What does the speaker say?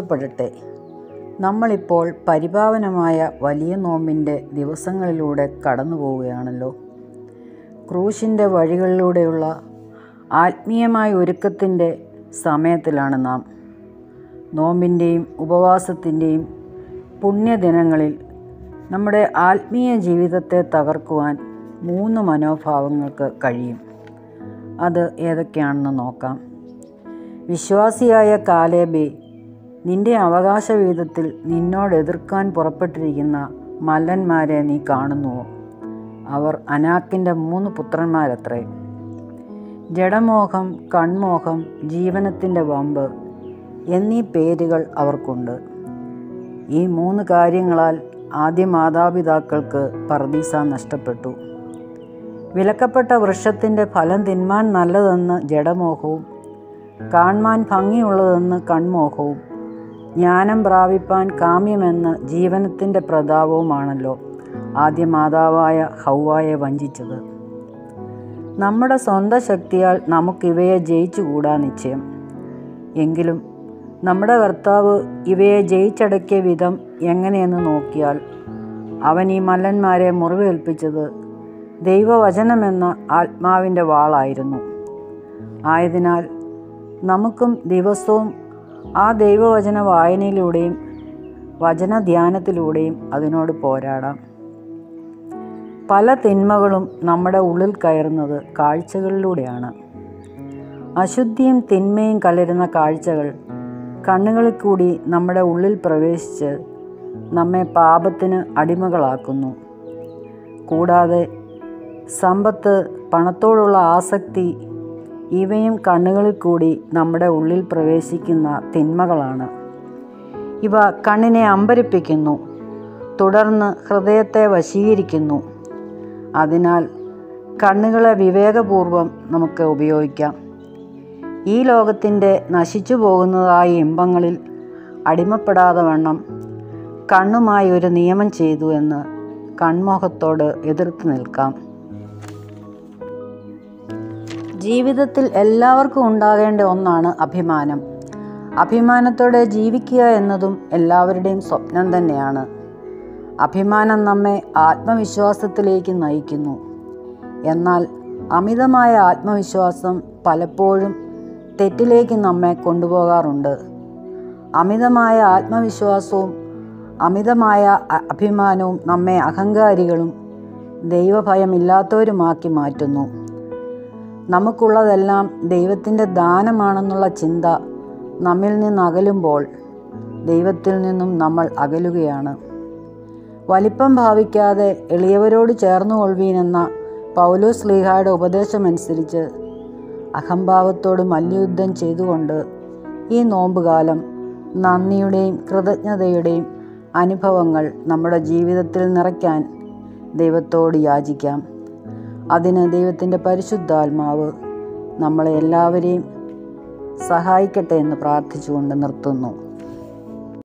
മഹത്വപ്പെടട്ടെ നമ്മളിപ്പോൾ പരിപാവനമായ വലിയ നോമ്പിൻ്റെ ദിവസങ്ങളിലൂടെ കടന്നു പോവുകയാണല്ലോ ക്രൂശിൻ്റെ വഴികളിലൂടെയുള്ള ആത്മീയമായ ഒരുക്കത്തിൻ്റെ സമയത്തിലാണ് നാം നോമ്പിൻ്റെയും ഉപവാസത്തിൻ്റെയും പുണ്യദിനങ്ങളിൽ നമ്മുടെ ആത്മീയ ജീവിതത്തെ തകർക്കുവാൻ മൂന്ന് മനോഭാവങ്ങൾക്ക് കഴിയും അത് ഏതൊക്കെയാണെന്ന് നോക്കാം വിശ്വാസിയായ കാലേബെ നിന്റെ അവകാശ വീതത്തിൽ നിന്നോട് എതിർക്കാൻ പുറപ്പെട്ടിരിക്കുന്ന മല്ലന്മാരെ നീ കാണുന്നുവോ അവർ അനാക്കിൻ്റെ മൂന്ന് പുത്രന്മാരത്രേ ജഡമോഹം കൺമോഹം ജീവനത്തിൻ്റെ വമ്പ് എന്നീ പേരുകൾ അവർക്കുണ്ട് ഈ മൂന്ന് കാര്യങ്ങളാൽ ആദ്യ മാതാപിതാക്കൾക്ക് പർദീസ നഷ്ടപ്പെട്ടു വിലക്കപ്പെട്ട വൃക്ഷത്തിൻ്റെ ഫലം തിന്മാൻ നല്ലതെന്ന് ജഡമോഹവും കാൺമാൻ ഭംഗിയുള്ളതെന്ന് കൺമോഹവും ജ്ഞാനം പ്രാപിപ്പാൻ കാമ്യമെന്ന് ജീവനത്തിൻ്റെ പ്രതാപവുമാണല്ലോ ആദ്യ മാതാവായ ഹൗവായെ വഞ്ചിച്ചത് നമ്മുടെ സ്വന്തം ശക്തിയാൽ നമുക്കിവയെ ജയിച്ചുകൂടാ നിശ്ചയം എങ്കിലും നമ്മുടെ കർത്താവ് ഇവയെ ജയിച്ചടക്കിയ വിധം എങ്ങനെയെന്ന് നോക്കിയാൽ അവൻ ഈ മല്ലന്മാരെ മുറിവേൽപ്പിച്ചത് ദൈവവചനമെന്ന ആത്മാവിൻ്റെ വാളായിരുന്നു ആയതിനാൽ നമുക്കും ദിവസവും ആ ദൈവവചന വായനയിലൂടെയും വചനധ്യാനത്തിലൂടെയും അതിനോട് പോരാടാം പല തിന്മകളും നമ്മുടെ ഉള്ളിൽ കയറുന്നത് കാഴ്ചകളിലൂടെയാണ് അശുദ്ധിയും തിന്മയും കലരുന്ന കാഴ്ചകൾ കണ്ണുകളിൽ കൂടി നമ്മുടെ ഉള്ളിൽ പ്രവേശിച്ച് നമ്മെ പാപത്തിന് അടിമകളാക്കുന്നു കൂടാതെ സമ്പത്ത് പണത്തോടുള്ള ആസക്തി ഇവയും കണ്ണുകളിൽ കൂടി നമ്മുടെ ഉള്ളിൽ പ്രവേശിക്കുന്ന തിന്മകളാണ് ഇവ കണ്ണിനെ അമ്പരിപ്പിക്കുന്നു തുടർന്ന് ഹൃദയത്തെ വശീകരിക്കുന്നു അതിനാൽ കണ്ണുകളെ വിവേകപൂർവം നമുക്ക് ഉപയോഗിക്കാം ഈ ലോകത്തിൻ്റെ നശിച്ചു പോകുന്നതായ ഇമ്പങ്ങളിൽ അടിമപ്പെടാതെ വണ്ണം കണ്ണുമായി ഒരു നിയമം ചെയ്തു എന്ന് കൺമോഹത്തോട് എതിർത്ത് നിൽക്കാം ജീവിതത്തിൽ എല്ലാവർക്കും ഉണ്ടാകേണ്ട ഒന്നാണ് അഭിമാനം അഭിമാനത്തോടെ ജീവിക്കുക എന്നതും എല്ലാവരുടെയും സ്വപ്നം തന്നെയാണ് അഭിമാനം നമ്മെ ആത്മവിശ്വാസത്തിലേക്ക് നയിക്കുന്നു എന്നാൽ അമിതമായ ആത്മവിശ്വാസം പലപ്പോഴും തെറ്റിലേക്ക് നമ്മെ കൊണ്ടുപോകാറുണ്ട് അമിതമായ ആത്മവിശ്വാസവും അമിതമായ അഭിമാനവും നമ്മെ അഹങ്കാരികളും ദൈവഭയമില്ലാത്തവരുമാക്കി മാറ്റുന്നു നമുക്കുള്ളതെല്ലാം ദൈവത്തിൻ്റെ ദാനമാണെന്നുള്ള ചിന്ത നമ്മിൽ നിന്ന് അകലുമ്പോൾ ദൈവത്തിൽ നിന്നും നമ്മൾ അകലുകയാണ് വലിപ്പം ഭാവിക്കാതെ എളിയവരോട് ചേർന്നു കൊള്ളുവീനെന്ന പൗലോസ് ലീഹായുടെ ഉപദേശമനുസരിച്ച് അഹംഭാവത്തോട് മല്യുദ്ധം ചെയ്തുകൊണ്ട് ഈ നോമ്പുകാലം നന്ദിയുടെയും കൃതജ്ഞതയുടെയും അനുഭവങ്ങൾ നമ്മുടെ ജീവിതത്തിൽ നിറയ്ക്കാൻ ദൈവത്തോട് യാചിക്കാം അതിന് ദൈവത്തിൻ്റെ പരിശുദ്ധാത്മാവ് നമ്മളെ എല്ലാവരെയും സഹായിക്കട്ടെ എന്ന് പ്രാർത്ഥിച്ചുകൊണ്ട് നിർത്തുന്നു